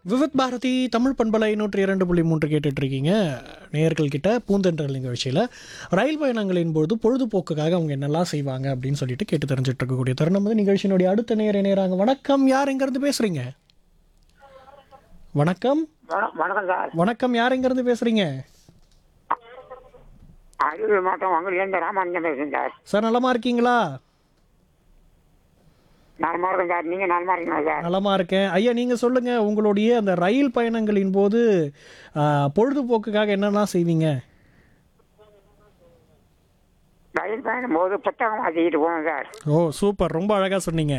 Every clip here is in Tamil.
விவித் பாரதி தமிழ் பண்பலை நூற்றி இரண்டு புள்ளி மூன்று கேட்டுட்டு இருக்கீங்க நேயர்கள் கிட்ட பூந்தென்றல் நிகழ்ச்சியில் ரயில் பயணங்களின் பொழுது பொழுதுபோக்குக்காக அவங்க என்னெல்லாம் செய்வாங்க அப்படின்னு சொல்லிட்டு கேட்டு தெரிஞ்சுட்டு இருக்கக்கூடிய தருணம் வந்து நிகழ்ச்சியினுடைய அடுத்த நேர நேராங்க வணக்கம் யார் எங்கேருந்து பேசுறீங்க வணக்கம் வண- வணக்கம் சார் வணக்கம் யார் எங்கேருந்து பேசுறீங்க அரியலூர் மாவட்டம் வங்கலேருந்து ராமானுஜன் பேசுறேன் சார் சார் நலமா இருக்கீங்களா நலமா இருக்கேன் சார் நீங்க நலமா இருக்கீங்களா சார் நலமா இருக்கேன் ஐயா நீங்க சொல்லுங்க உங்களுடைய அந்த ரயில் பயணங்களின் போது ஆ, பொழுதுபோக்குக்காக என்னெல்லாம் செய்வீங்க ரயில் பயணம் போது புத்தகம் வாசிக்கிட்டு போவேன் சார் ஓ சூப்பர் ரொம்ப அழகா சொன்னீங்க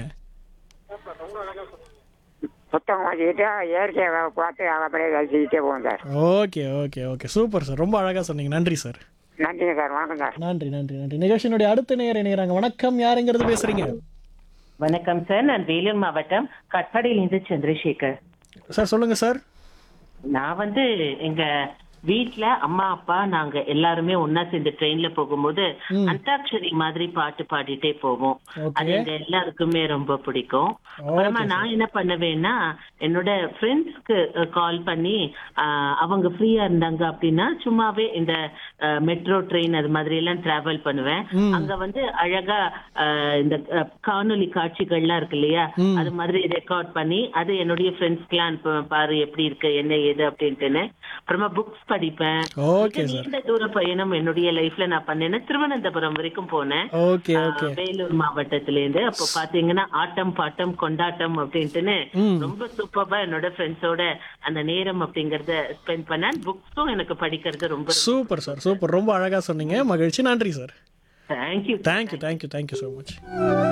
புத்தகம் வாசிக்கிட்டு இயற்கையை பார்த்து அப்படியே ரசிக்கிட்டே போவேன் sir okay okay okay super sir ரொம்ப அழகா சொன்னீங்க நன்றி சார் நன்றிங்க சார் வணக்கம் சார் நன்றி நன்றி நன்றி நிகழ்ச்சியினுடைய அடுத்த நேர நேராங்க வணக்கம் யாருங்கிறது பேசுறீங்க வணக்கம் சார் நான் வேலூர் மாவட்டம் கட்பாடியிலிருந்து சந்திரசேகர் சார் சொல்லுங்க சார் நான் வந்து எங்க வீட்ல அம்மா அப்பா நாங்க எல்லாருமே ஒன்னா சேர்ந்து ட்ரெயின்ல போகும்போது அந்தாட்சரி மாதிரி பாட்டு பாடிட்டே போவோம் Okay. அது எங்க எல்லாருக்குமே ரொம்ப பிடிக்கும் அப்புறமா நான் என்ன பண்ணுவேன்னா என்னோட ஃப்ரெண்ட்ஸ்க்கு கால் பண்ணி ஆஹ், அவங்க ஃப்ரீயா இருந்தாங்க அப்படின்னா சும்மாவே இந்த மெட்ரோ ட்ரெயின் அது மாதிரி எல்லாம் டிராவல் பண்ணுவேன் அங்க வந்து அழகா ஆஹ், இந்த அஹ், காணொளி காட்சிகள்லாம் இருக்கு இல்லையா அது மாதிரி ரெக்கார்ட் பண்ணி அது என்னுடைய ஃப்ரெண்ட்ஸ்க்குலாம் அனுப்புவேன் பாரு எப்படி இருக்கு என்ன ஏது அப்படின்ட்டுன்னு அப்புறமா புக்ஸ் படிப்பேன் ஓகே மிக சார் நீண்ட தூர பயணம் என்னுடைய லைஃப்ல நான் பண்ணேன்னா திருவனந்தபுரம் வரைக்கும் போனேன் ஓகே ஆஹ், ஓகே வேலூர் மாவட்டத்துல இருந்து அப்போ பாத்தீங்கன்னா ஆட்டம் பாட்டம் கொண்டாட்டம் அப்படின்ட்டுன்னு ரொம்ப சூப்பரா என்னோட ஃப்ரெண்ட்ஸோட அந்த நேரம் அப்படிங்கறத ஸ்பெண்ட் பண்ணேன் புக்ஸும் எனக்கு படிக்கிறது ரொம்ப சூப்பர் சார் சூப்பர் ரொம்ப அழகா சொன்னீங்க மகிழ்ச்சி நன்றி sir thank you thank you thank you thank you so much